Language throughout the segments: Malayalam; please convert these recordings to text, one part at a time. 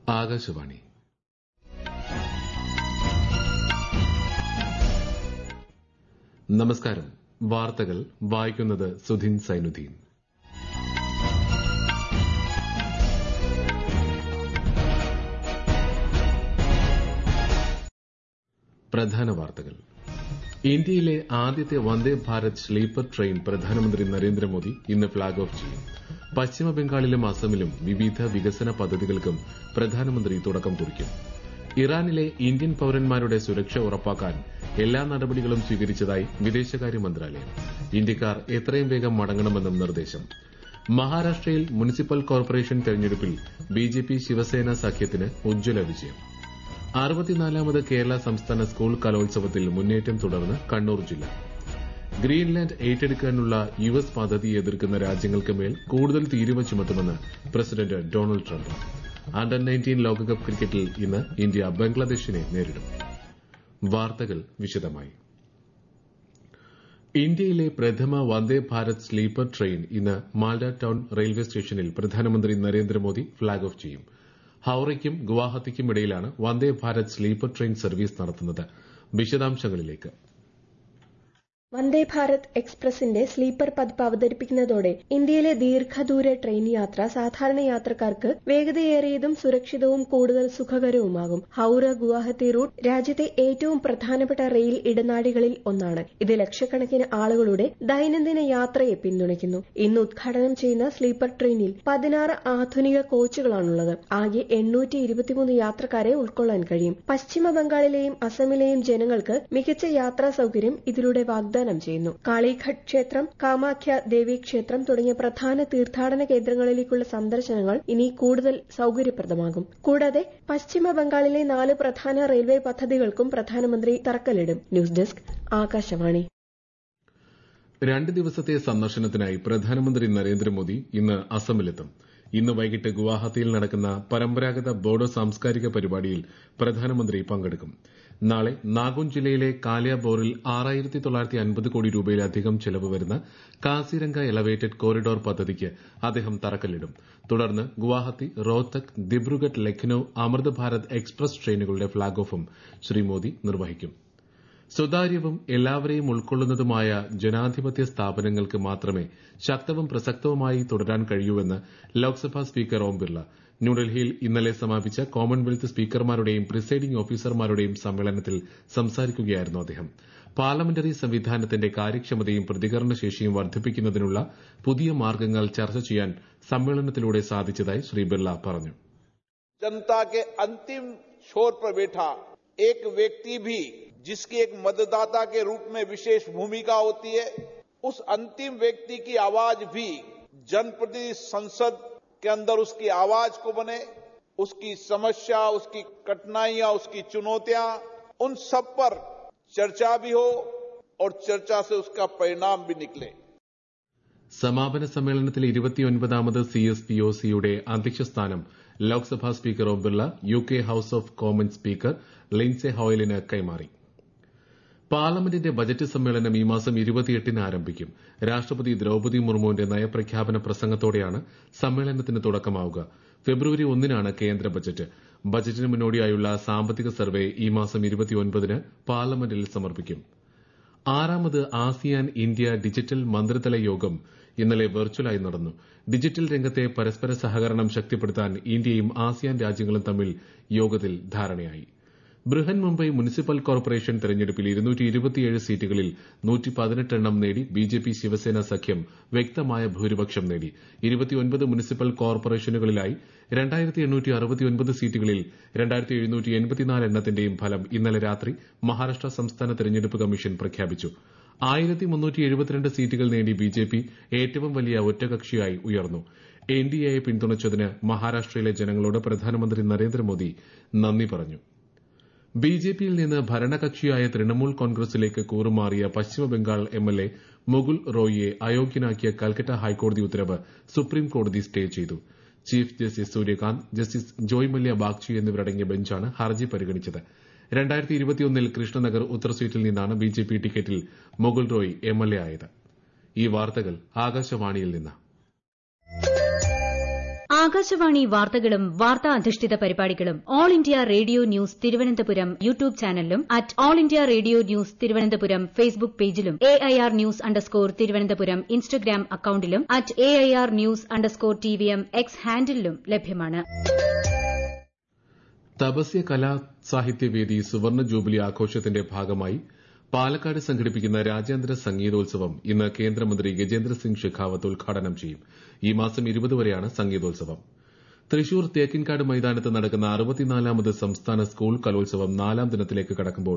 ആകാശവാണി നമസ്കാരം വാർത്തകൾ വായിക്കുന്നത് സുധിൻ സൈനുദ്ദീൻ പ്രധാന വാർത്തകൾ ഇന്ത്യയിലെ ആദ്യത്തെ വന്ദേ ഭാരത് സ്ലീപ്പർ ട്രെയിൻ പ്രധാനമന്ത്രി നരേന്ദ്രമോദി ഇന്ന് ഫ്ളാഗ് ഓഫ് ചെയ്യും പശ്ചിമ ബംഗാളിലും അസമിലും വിവിധ വികസന പദ്ധതികൾക്കും പ്രധാനമന്ത്രി തുടക്കം കുറിക്കും ഇറാനിലെ ഇന്ത്യൻ പൌരന്മാരുടെ സുരക്ഷ ഉറപ്പാക്കാൻ എല്ലാ നടപടികളും സ്വീകരിച്ചതായി വിദേശകാര്യ മന്ത്രാലയം ഇന്ത്യക്കാർ എത്രയും വേഗം മടങ്ങണമെന്നും നിർദ്ദേശം മഹാരാഷ്ട്രയിൽ മുനിസിപ്പൽ കോർപ്പറേഷൻ തെരഞ്ഞെടുപ്പിൽ ബിജെപി ശിവസേന സഖ്യത്തിന് ഉജ്ജ്വല വിജയം അറുപത്തിനാലാമത് കേരള സംസ്ഥാന സ്കൂൾ കലോത്സവത്തിൽ മുന്നേറ്റം തുടർന്ന് കണ്ണൂർ ജില്ല ഗ്രീൻലാൻഡ് ഏറ്റെടുക്കാനുള്ള യു എസ് പദ്ധതി എതിർക്കുന്ന രാജ്യങ്ങൾക്ക് മേൽ കൂടുതൽ തീരുവ ചുമത്തുമെന്ന് president Donald Trump under nineteen ലോകകപ്പ് ക്രിക്കറ്റിൽ ഇന്ന് ഇന്ത്യ ബംഗ്ലാദേശിനെ നേരിടും വാർത്തകൾ വിശദമായി ഇന്ത്യയിലെ പ്രഥമ വന്ദേ ഭാരത് സ്ലീപ്പർ ട്രെയിൻ ഇന്ന് മാൽഡ ടൌൺ റെയിൽവേ സ്റ്റേഷനിൽ പ്രധാനമന്ത്രി നരേന്ദ്രമോദി ഫ്ളാഗ് ഓഫ് ചെയ്യും ഹൌറയ്ക്കും ഗുവാഹത്തിക്കും ഇടയിലാണ് Vande Bharat sleeper train service നടത്തുന്നത് വിശദാംശങ്ങളിലേക്ക് വന്ദേ ഭാരത് എക്സ്പ്രസിന്റെ സ്ലീപ്പർ പതിപ്പ് അവതരിപ്പിക്കുന്നതോടെ ഇന്ത്യയിലെ ദീർഘദൂര ട്രെയിൻ യാത്ര സാധാരണ യാത്രക്കാർക്ക് വേഗതയേറിയതും സുരക്ഷിതവും കൂടുതൽ സുഖകരവുമാകും ഹൌറ ഗുവാഹത്തി റൂട്ട് രാജ്യത്തെ ഏറ്റവും പ്രധാനപ്പെട്ട റെയിൽ ഇടനാഴികളിൽ ഒന്നാണ് ഇത് ലക്ഷക്കണക്കിന് ആളുകളുടെ ദൈനംദിന യാത്രയെ പിന്തുണയ്ക്കുന്നു ഇന്ന് ഉദ്ഘാടനം ചെയ്യുന്ന സ്ലീപ്പർ ട്രെയിനിൽ പതിനാറ് ആധുനിക കോച്ചുകളാണുള്ളത് ആകെ എണ്ണൂറ്റി ഇരുപത്തിമൂന്ന് യാത്രക്കാരെ ഉൾക്കൊള്ളാൻ കഴിയും പശ്ചിമ ബംഗാളിലെയും അസമിലെയും ജനങ്ങൾക്ക് മികച്ച യാത്രാ സൌകര്യം ഇതിലൂടെ വാഗ്ദാനം വാഗ്ദാനം ചെയ്യുന്നു കാളിഘട്ട് ക്ഷേത്രം കാമാഖ്യ ദേവി ക്ഷേത്രം തുടങ്ങിയ പ്രധാന തീർത്ഥാടന കേന്ദ്രങ്ങളിലേക്കുള്ള സന്ദർശനങ്ങൾ ഇനി കൂടുതൽ സൌകര്യപ്രദമാകും കൂടാതെ പശ്ചിമ ബംഗാളിലെ നാല് പ്രധാന റെയിൽവേ പദ്ധതികൾക്കും പ്രധാനമന്ത്രി തറക്കല്ലിടും ന്യൂസ് ഡെസ്ക് ആകാശവാണി രണ്ട് ദിവസത്തെ സന്ദർശനത്തിനായി പ്രധാനമന്ത്രി നരേന്ദ്രമോദി ഇന്ന് അസമിലെത്തും ഇന്ന് വൈകിട്ട് ഗുവാഹത്തിയിൽ നടക്കുന്ന പരമ്പരാഗത ബോഡോ സാംസ്കാരിക പരിപാടിയിൽ പ്രധാനമന്ത്രി പങ്കെടുക്കും നാളെ നാഗോൺ ജില്ലയിലെ കാലിയാബോറിൽ ആറായിരത്തി തൊള്ളായിരത്തി അൻപത് കോടി രൂപയിലധികം ചെലവ് വരുന്ന കാസിരംഗ എലവേറ്റഡ് കോറിഡോർ പദ്ധതിക്ക് അദ്ദേഹം തറക്കല്ലിടും തുടർന്ന് ഗുവാഹത്തി റോഹ്തക് ദിബ്രുഗഡ് ലഖ്നൌ അമൃത് ഭാരത് എക്സ്പ്രസ് ട്രെയിനുകളുടെ ഫ്ളാഗ് ഓഫും ശ്രീ മോദി നിർവഹിക്കും സുതാര്യവും എല്ലാവരെയും ഉൾക്കൊള്ളുന്നതുമായ ജനാധിപത്യ സ്ഥാപനങ്ങൾക്ക് മാത്രമേ ശക്തവും പ്രസക്തവുമായി തുടരാൻ കഴിയൂവെന്ന് ലോക്സഭാ സ്പീക്കർ ഓം ബിർള ന്യൂഡൽഹിയിൽ ഇന്നലെ സമാപിച്ച കോമൺവെൽത്ത് സ്പീക്കർമാരുടെയും പ്രിസൈഡിംഗ് ഓഫീസർമാരുടെയും സമ്മേളനത്തിൽ സംസാരിക്കുകയായിരുന്നു അദ്ദേഹം പാർലമെന്ററി സംവിധാനത്തിന്റെ കാര്യക്ഷമതയും പ്രതികരണശേഷിയും വർദ്ധിപ്പിക്കുന്നതിനുള്ള പുതിയ മാർഗ്ഗങ്ങൾ ചർച്ച ചെയ്യാൻ സമ്മേളനത്തിലൂടെ സാധിച്ചതായി ശ്രീ ബിർള പറഞ്ഞു जनता के अंतिम छोर पर बैठा एक व्यक्ति भी जिसकी एक मतदाता के रूप में विशेष भूमिका होती है उस अंतिम व्यक्ति की आवाज भी जनप्रतिनिधि संसद के अंदर उसकी आवाज को बने उसकी समस्या उसकी कठिनाइयां उसकी चुनौतियां उन सब पर चर्चा भी हो और चर्चा से उसका परिणाम भी निकले സമാപന സമ്മേളനത്തിലെ ഇരുപത്തിയൊൻപതാമത് സി എസ് പി ഒ സിയുടെ അധ്യക്ഷ സ്ഥാനം Lok Sabha speaker Om Birla U K house of commons speaker Lindsay ഹോയലിന് കൈമാറി പാർലമെന്റിന്റെ ബജറ്റ് സമ്മേളനം ഈ മാസം ഇരുപത്തിയെട്ടിന് ആരംഭിക്കും രാഷ്ട്രപതി ദ്രൌപതി മുർമുവിന്റെ നയപ്രഖ്യാപന പ്രസംഗത്തോടെയാണ് സമ്മേളനത്തിന് തുടക്കമാവുക ഫെബ്രുവരി ഒന്നിനാണ് കേന്ദ്ര ബജറ്റ് ബജറ്റിന് മുന്നോടിയായുള്ള സാമ്പത്തിക സർവേ ഈ മാസം ഇരുപത്തിയൊൻപതിന് പാർലമെന്റിൽ സമർപ്പിക്കും ആറാമത് ആസിയാൻ ഇന്ത്യ ഡിജിറ്റൽ മന്ത്രിതല യോഗം ഇന്നലെ വെർച്വലായി നടന്നു ഡിജിറ്റൽ രംഗത്തെ പരസ്പര സഹകരണം ശക്തിപ്പെടുത്താൻ ഇന്ത്യയും ആസിയാൻ രാജ്യങ്ങളും തമ്മിൽ യോഗത്തിൽ ധാരണയായി ബൃഹൻ മുംബൈ മുനിസിപ്പൽ കോർപ്പറേഷൻ തെരഞ്ഞെടുപ്പിൽ സീറ്റുകളിൽ എണ്ണം നേടി ബിജെപി ശിവസേന സഖ്യം വ്യക്തമായ ഭൂരിപക്ഷം നേടി മുനിസിപ്പൽ കോർപ്പറേഷനുകളിലായി സീറ്റുകളിൽ എണ്ണത്തിന്റെയും ഫലം ഇന്നലെ രാത്രി മഹാരാഷ്ട്ര സംസ്ഥാന തെരഞ്ഞെടുപ്പ് കമ്മീഷൻ പ്രഖ്യാപിച്ചു സീറ്റുകൾ നേടി ബിജെപി ഏറ്റവും വലിയ ഒറ്റകക്ഷിയായി ഉയർന്നു എൻഡിഎയെ പിന്തുണച്ചതിന് മഹാരാഷ്ട്രയിലെ ജനങ്ങളോട് പ്രധാനമന്ത്രി നരേന്ദ്രമോദി നന്ദി പറഞ്ഞു ബിജെപിയിൽ നിന്ന് ഭരണകക്ഷിയായ തൃണമൂൽ കോൺഗ്രസിലേക്ക് കൂറുമാറിയ പശ്ചിമബംഗാൾ എംഎൽഎ മുകുൾ റോയിയെ അയോഗ്യനാക്കിയ കൽക്കട്ട ഹൈക്കോടതി ഉത്തരവ് സുപ്രീം കോടതി സ്റ്റേ ചെയ്തു chief justice Suryakant justice Joymalya Bagchi എന്നിവരടങ്ങിയ ബെഞ്ചാണ് ഹർജി പരിഗണിച്ചത് രണ്ടായിരത്തി ഇരുപത്തിയൊന്നിൽ കൃഷ്ണനഗർ ഉത്തർ സീറ്റിൽ നിന്നാണ് ബിജെപി ടിക്കറ്റിൽ മുകുൾ റോയ് എംഎൽഎ ആയത് ഈ വാർത്തകൾ ആകാശവാണിയിൽ നിന്ന് ആകാശവാണി വാർത്തകളും വാർത്താ അധിഷ്ഠിത പരിപാടികളും all India radio news Thiruvananthapuram YouTube ചാനലിലും at all India radio news Thiruvananthapuram Facebook പേജിലും A I R news underscore Thiruvananthapuram Instagram അക്കൌണ്ടിലും at A I R news underscore T V M X ഹാൻഡിലും ലഭ്യമാണ് തപസ്യ കലാ സാഹിത്യവേദി സുവർണ ജൂബിലി ആഘോഷത്തിന്റെ ഭാഗമായി പാലക്കാട് സംഘടിപ്പിക്കുന്ന രാജ്യാന്തര സംഗീതോത്സവം ഇന്ന് കേന്ദ്രമന്ത്രി ഗജേന്ദ്ര സിംഗ് ഷെഖാവത്ത് ഉദ്ഘാടനം ചെയ്യും ഈ മാസം ഇരുപത് വരെയാണ് സംഗീതോത്സവം തൃശൂർ തേക്കിൻകാട് മൈതാനത്ത് നടക്കുന്ന അറുപത്തിനാലാമത് സംസ്ഥാന സ്കൂൾ കലോത്സവം നാലാം ദിനത്തിലേക്ക് കടക്കുമ്പോൾ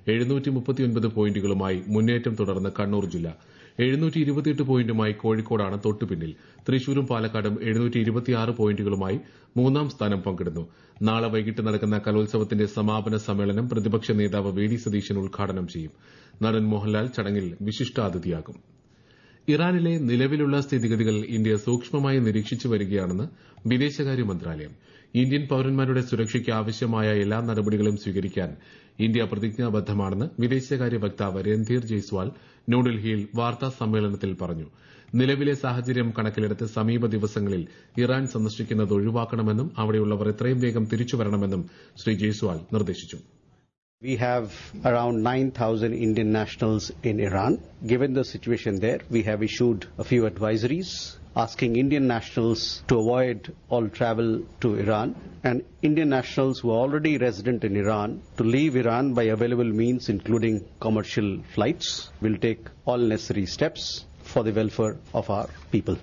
പോയിന്റുകളുമായി മുന്നേറ്റം തുടർന്ന് കണ്ണൂർ ജില്ല പോയിന്റുമായി കോഴിക്കോടാണ് തൊട്ടുപിന്നിൽ തൃശൂരും പാലക്കാടും പോയിന്റുകളുമായി മൂന്നാം സ്ഥാനം പങ്കിടുന്നു നാളെ വൈകിട്ട് നടക്കുന്ന കലോത്സവത്തിന്റെ സമാപന സമ്മേളനം പ്രതിപക്ഷ നേതാവ് വി ഡി സതീശൻ ഉദ്ഘാടനം ചെയ്യും നടൻ മോഹൻലാൽ ചടങ്ങിൽ വിശിഷ്ടാതിഥിയാകും ഇറാനിലെ നിലവിലുള്ള സ്ഥിതിഗതികൾ ഇന്ത്യ സൂക്ഷ്മമായി നിരീക്ഷിച്ചു വരികയാണെന്ന് വിദേശകാര്യ മന്ത്രാലയം ഇന്ത്യൻ പൌരന്മാരുടെ സുരക്ഷയ്ക്ക് ആവശ്യമായ എല്ലാ നടപടികളും സ്വീകരിക്കാൻ ഇന്ത്യ പ്രതിജ്ഞാബദ്ധമാണെന്ന് വിദേശകാര്യ വക്താവ് രൺധീർ ജയ്സ്വാൾ ന്യൂഡൽഹിയിൽ വാർത്താ സമ്മേളനത്തിൽ പറഞ്ഞു നിലവിലെ സാഹചര്യം കണക്കിലെടുത്ത് സമീപ ദിവസങ്ങളിൽ ഇറാൻ സന്ദർശിക്കുന്നത് ഒഴിവാക്കണമെന്നും അവിടെയുള്ളവർ എത്രയും വേഗം തിരിച്ചുവരണമെന്നും ശ്രീ ജയ്സ്വാൾ നിർദ്ദേശിച്ചു We have around 9,000 Indian nationals in Iran. Given the situation there, we have issued a few advisories asking Indian nationals to avoid all travel to Iran and Indian nationals who are already resident in Iran to leave Iran by available means including commercial flights. will take all necessary steps for the welfare of our people.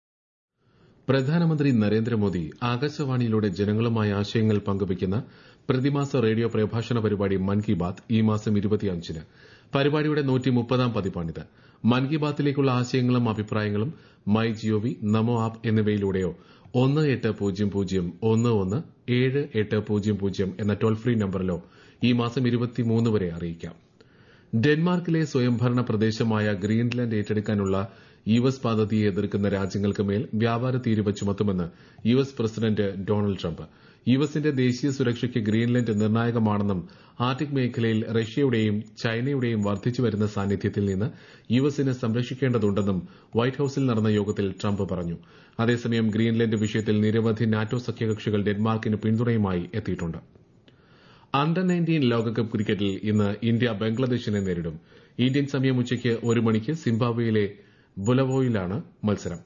പ്രധാനമന്ത്രി നരേന്ദ്രമോദി ആകാശവാണിയിലൂടെ ജനങ്ങളുമായി ആശയങ്ങൾ പങ്കുവയ്ക്കുന്ന പ്രതിമാസ റേഡിയോ പ്രഭാഷണ പരിപാടി മൻ കി ബാത് ഈ മാസം ഇരുപത്തിയഞ്ചിന് പരിപാടിയുടെ നൂറ്റി മുപ്പതാം പതിപ്പാണിത് മൻ കി ബാത്തിലേക്കുള്ള ആശയങ്ങളും അഭിപ്രായങ്ങളും മൈ ജിഒവി നമോ ആപ്പ് എന്നിവയിലൂടെയോ ഒന്ന് എട്ട് പൂജ്യം പൂജ്യം ഒന്ന് ഒന്ന് ഏഴ് എട്ട് പൂജ്യം പൂജ്യം എന്ന ടോൾ ഫ്രീ നമ്പറിലോ ഈ മാസം ഇരുപത്തിമൂന്ന് വരെ അറിയിക്കാം ഡെൻമാർക്കിലെ സ്വയംഭരണ പ്രദേശമായ ഗ്രീൻലാൻഡ് ഏറ്റെടുക്കാനുള്ള യു എസ് പദ്ധതിയെ എതിർക്കുന്ന രാജ്യങ്ങൾക്ക് മേൽ വ്യാപാര തീരുവ ചുമത്തുമെന്ന് U S president Donald Trump U എസിന്റെ ദേശീയ സുരക്ഷയ്ക്ക് ഗ്രീൻലാൻഡ് നിർണായകമാണെന്നും ആർട്ടിക് മേഖലയിൽ റഷ്യയുടെയും ചൈനയുടെയും വർദ്ധിച്ചുവരുന്ന സാന്നിധ്യത്തിൽ നിന്ന് യു എസിനെ സംരക്ഷിക്കേണ്ടതുണ്ടെന്നും വൈറ്റ് ഹൌസിൽ നടന്ന യോഗത്തിൽ ട്രംപ് പറഞ്ഞു അതേസമയം ഗ്രീൻലാൻഡ് വിഷയത്തിൽ നിരവധി നാറ്റോ സഖ്യകക്ഷികൾ ഡെൻമാർക്കിന് പിന്തുണയുമായി എത്തിയിട്ടുണ്ട് അണ്ടർ നയൻറ്റീൻ ലോകകപ്പ് ക്രിക്കറ്റിൽ ഇന്ന് ഇന്ത്യ ബംഗ്ലാദേശിനെ നേരിടും ഇന്ത്യൻ സമയം ഉച്ചയ്ക്ക് ഒരു മണിക്ക് സിംബാബ്വേയിലെ ബുലവോയിലാണ് മത്സരം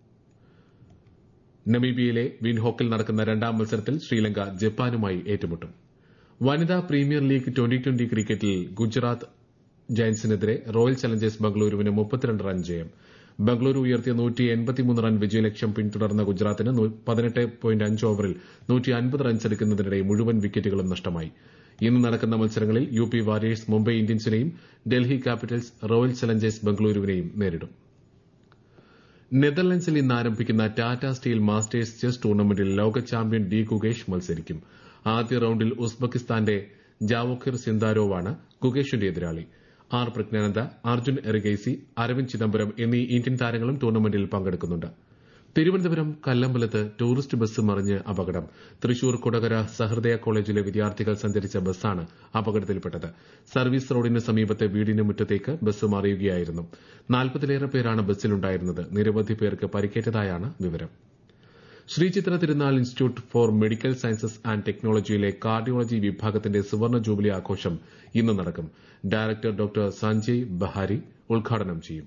നമീബിയയിലെ വിൻഹോക്കിൽ നടക്കുന്ന രണ്ടാം മത്സരത്തിൽ ശ്രീലങ്ക ജപ്പാനുമായി ഏറ്റുമുട്ടും വനിതാ പ്രീമിയർ ലീഗ് ട്വന്റി ട്വന്റി ക്രിക്കറ്റിൽ ഗുജറാത്ത് ജയന്റ്സിനെതിരെ റോയൽ ചലഞ്ചേഴ്സ് ബംഗളൂരുവിന് മുപ്പത്തിരണ്ട് റൺ ജയം ബംഗളൂരു ഉയർത്തിയ നൂറ്റി എൺപത്തിമൂന്ന് റൺ വിജയലക്ഷ്യം പിന്തുടർന്ന ഗുജറാത്തിന് പതിനെട്ട് പോയിന്റ് അഞ്ച് ഓവറിൽ നൂറ്റി അൻപത് റൺസ് എടുക്കുന്നതിനിടെ മുഴുവൻ വിക്കറ്റുകളും നഷ്ടമായി ഇന്ന് നടക്കുന്ന മത്സരങ്ങളിൽ യു പി വാരിയേഴ്സ് മുംബൈ ഇന്ത്യൻസിനെയും ഡൽഹി ക്യാപിറ്റൽസ് റോയൽ ചലഞ്ചേഴ്സ് ബംഗളൂരുവിനെയും നേരിടും നെതർലൻഡ്സിൽ ഇന്ന് ആരംഭിക്കുന്ന ടാറ്റ സ്റ്റീൽ മാസ്റ്റേഴ്സ് ചെസ് ടൂർണമെന്റിൽ ലോക ചാമ്പ്യൻ ഡി കുകേഷ് മത്സരിക്കും ആദ്യ റൌണ്ടിൽ ഉസ്ബെക്കിസ്ഥാന്റെ ജാവോഖിർ സിന്ദാരോവാണ് കുകേഷിന്റെ എതിരാളി ആർ പ്രജ്ഞാനന്ദ അർജുൻ എറിഗൈസി അരവിന്ദ് ചിദംബരം എന്നീ ഇന്ത്യൻ താരങ്ങളും ടൂർണമെന്റിൽ പങ്കെടുക്കുന്നുണ്ട് തിരുവനന്തപുരം കല്ലമ്പലത്ത് ടൂറിസ്റ്റ് ബസ് മറിഞ്ഞ് അപകടം തൃശൂർ കൊടകര സഹൃദയ കോളേജിലെ വിദ്യാർത്ഥികൾ സഞ്ചരിച്ച ബസ്സാണ് അപകടത്തിൽപ്പെട്ടത് സർവീസ് റോഡിന് സമീപത്തെ വീടിന് മുറ്റത്തേക്ക് ബസ് മറിയുകയായിരുന്നു നാൽപ്പതിലേറെ പേരാണ് ബസ്സിലുണ്ടായിരുന്നത് നിരവധി പേർക്ക് പരിക്കേറ്റതായാണ് വിവരം Sree Chitra Thirunal institute for medical sciences and ടെക്നോളജിയിലെ കാർഡിയോളജി വിഭാഗത്തിന്റെ സുവർണ ജൂബിലി ആഘോഷം ഇന്ന് നടക്കും ഡയറക്ടർ ഡോക്ടർ സഞ്ജയ് ബഹാരി ഉദ്ഘാടനം ചെയ്യും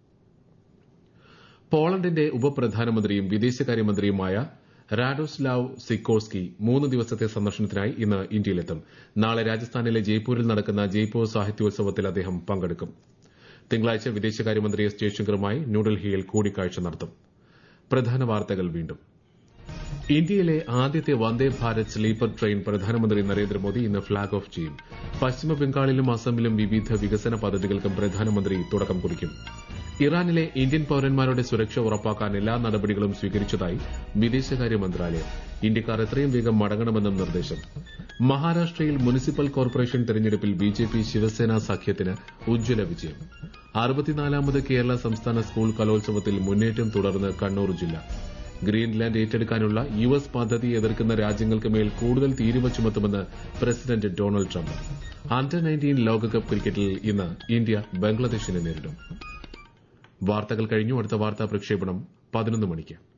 പോളണ്ടിന്റെ ഉപപ്രധാനമന്ത്രിയും വിദേശകാര്യമന്ത്രിയുമായ റാഡോസ്ലാവ് സിക്കോർസ്കി മൂന്ന് ദിവസത്തെ സന്ദർശനത്തിനായി ഇന്ന് ഇന്ത്യയിലെത്തും നാളെ രാജസ്ഥാനിലെ ജയ്പൂരിൽ നടക്കുന്ന ജയ്പൂർ സാഹിത്യോത്സവത്തിൽ അദ്ദേഹം പങ്കെടുക്കും തിങ്കളാഴ്ച വിദേശകാര്യമന്ത്രി എസ് ജയശങ്കറുമായി ന്യൂഡൽഹിയിൽ കൂടിക്കാഴ്ച നടത്തും പ്രധാന വാർത്തകൾ വീണ്ടും ഇന്ത്യയിലെ ആദ്യത്തെ വന്ദേ ഭാരത് സ്ലീപ്പർ ട്രെയിൻ പ്രധാനമന്ത്രി നരേന്ദ്രമോദി ഇന്ന് ഫ്ളാഗ് ഓഫ് ചെയ്യും പശ്ചിമ ബംഗാളിലും അസമിലും വിവിധ വികസന പദ്ധതികൾക്കും പ്രധാനമന്ത്രി തുടക്കം കുറിക്കും ഇറാനിലെ ഇന്ത്യൻ പൌരന്മാരുടെ സുരക്ഷ ഉറപ്പാക്കാൻ എല്ലാ നടപടികളും സ്വീകരിച്ചതായി വിദേശകാര്യ മന്ത്രാലയം ഇന്ത്യക്കാർ എത്രയും വേഗം മടങ്ങണമെന്നും നിർദ്ദേശം മഹാരാഷ്ട്രയിൽ മുനിസിപ്പൽ കോർപ്പറേഷൻ തെരഞ്ഞെടുപ്പിൽ ബിജെപി ശിവസേന സഖ്യത്തിന് ഉജ്ജ്വല വിജയം അറുപത്തിനാലാമത് കേരള സംസ്ഥാന സ്കൂൾ കലോത്സവത്തിൽ മുന്നേറ്റം തുടർന്ന് കണ്ണൂർ ജില്ല ഗ്രീൻലാൻഡ് ഏറ്റെടുക്കാനുള്ള യു എസ് പദ്ധതി എതിർക്കുന്ന രാജ്യങ്ങൾക്ക് മേൽ കൂടുതൽ തീരുവ ചുമത്തുമെന്ന് president Donald Trump under nineteen ലോകകപ്പ് ക്രിക്കറ്റിൽ ഇന്ന് ഇന്ത്യ ബംഗ്ലാദേശിനെ നേരിടും വാർത്തകൾ കഴിഞ്ഞു അടുത്ത വാർത്താ പ്രക്ഷേപണം പതിനൊന്ന് മണിക്ക്